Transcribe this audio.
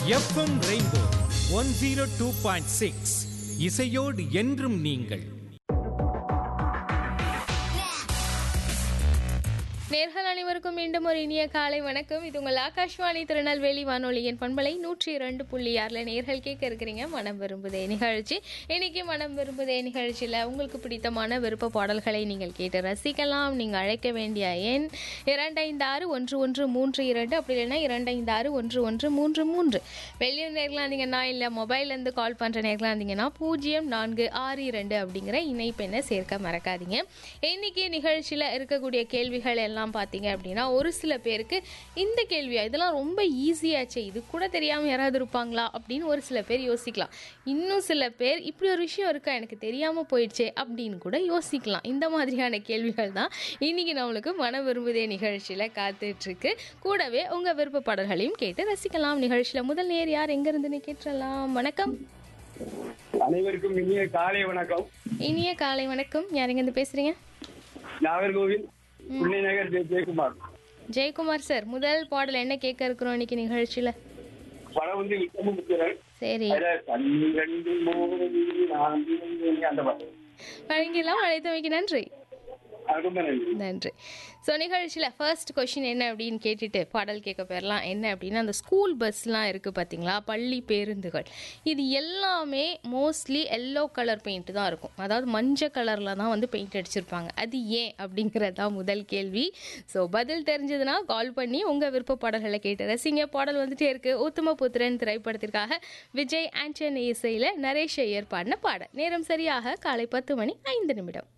FM Rainbow one zero two point six இசையோடு என்றும் நீங்கள் நேர்கள் அனைவருக்கும் மீண்டும் ஒரு இனிய காலை வணக்கம் இது உங்கள் ஆகாஷ்வாணி திருநெல்வேலி வானொலியின் பண்பலை நூற்றி இரண்டு புள்ளி ஆறில் நேர்கள் கேட்க இருக்கிறீங்க மனம் விரும்புதே நிகழ்ச்சி இன்னைக்கு மனம் விரும்புதே நிகழ்ச்சியில் உங்களுக்கு பிடித்தமான விருப்ப பாடல்களை நீங்கள் கேட்டு ரசிக்கலாம் நீங்கள் அழைக்க வேண்டிய எண் இரண்டைந்து ஆறு ஒன்று ஒன்று மூன்று இரண்டு அப்படி இல்லைன்னா இரண்டைந்து ஆறு ஒன்று ஒன்று மூன்று மூன்று வெளியூர் நேர்களாக இருந்தீங்கன்னா இல்லை மொபைல்லேருந்து கால் பண்ணுற நேர்களாக இருந்தீங்கன்னா பூஜ்ஜியம் நான்கு ஆறு இரண்டு அப்படிங்கிற இணைப்பெண்ணை சேர்க்க மறக்காதீங்க இன்னைக்கு நிகழ்ச்சியில் இருக்கக்கூடிய கேள்விகள் எல்லாம் பார்த்தீங்க அப்படின்னா ஒரு சில பேருக்கு இந்த கேள்வியா இதெல்லாம் ரொம்ப ஈஸியாச்சே இது கூட தெரியாமல் யாராவது இருப்பாங்களா அப்படின்னு ஒரு சில பேர் யோசிக்கலாம் இன்னும் சில பேர் இப்படி ஒரு விஷயம் இருக்கா எனக்கு தெரியாமல் போயிடுச்சே அப்படின்னு கூட யோசிக்கலாம் இந்த மாதிரியான கேள்விகள் தான் இன்னைக்கு நம்மளுக்கு மன விரும்புதே நிகழ்ச்சியில் காத்துட்ருக்கு கூடவே உங்கள் விருப்ப பாடல்களையும் கேட்டு ரசிக்கலாம் நிகழ்ச்சியில் முதல் நேர் யார் எங்கேருந்துன்னு கேட்டுறலாம் வணக்கம் அனைவருக்கும் இனிய காலை வணக்கம் இனிய காலை வணக்கம் யார் எங்கேருந்து பேசுகிறீங்க நாகர்கோவில் புள்ளி நகர் ஜெய ஜெயக்குமார் ஜெயக்குமார் சார் முதல் பாடல் என்ன கேட்க இருக்கிறோம் இன்னைக்கு நிகழ்ச்சியில் படம் வந்து விக்ரமுத்திரன் சரி அதுல பன்னிரண்டு மூணு நான்கு ஐந்து, அந்த பாட்டு வழங்கிலாம் அழைத்தமைக்கு நன்றி அது ரொம்ப நன்றி நன்றி ஸோ நிகழ்ச்சியில் ஃபர்ஸ்ட் கொஷின் என்ன அப்படின்னு கேட்டுட்டு பாடல் கேட்க போயிடலாம் என்ன அப்படின்னா அந்த ஸ்கூல் பஸ்லாம் இருக்குது பார்த்தீங்களா பள்ளி பேருந்துகள் இது எல்லாமே மோஸ்ட்லி எல்லோ கலர் பெயிண்ட் தான் இருக்கும் அதாவது மஞ்சள் கலரில் தான் வந்து பெயிண்ட் அடிச்சிருப்பாங்க அது ஏன் அப்படிங்கிறது தான் முதல் கேள்வி ஸோ பதில் தெரிஞ்சதுன்னா கால் பண்ணி உங்கள் விருப்ப பாடல்களை கேட்டு ரசிங்க பாடல் வந்துட்டே இருக்கு உத்தம புத்திரன் திரைப்படத்திற்காக விஜய் ஆண்டனி இசையில் நரேஷ் ஐயர் பாடின பாடல் நேரம் சரியாக காலை பத்து மணி ஐந்து நிமிடம்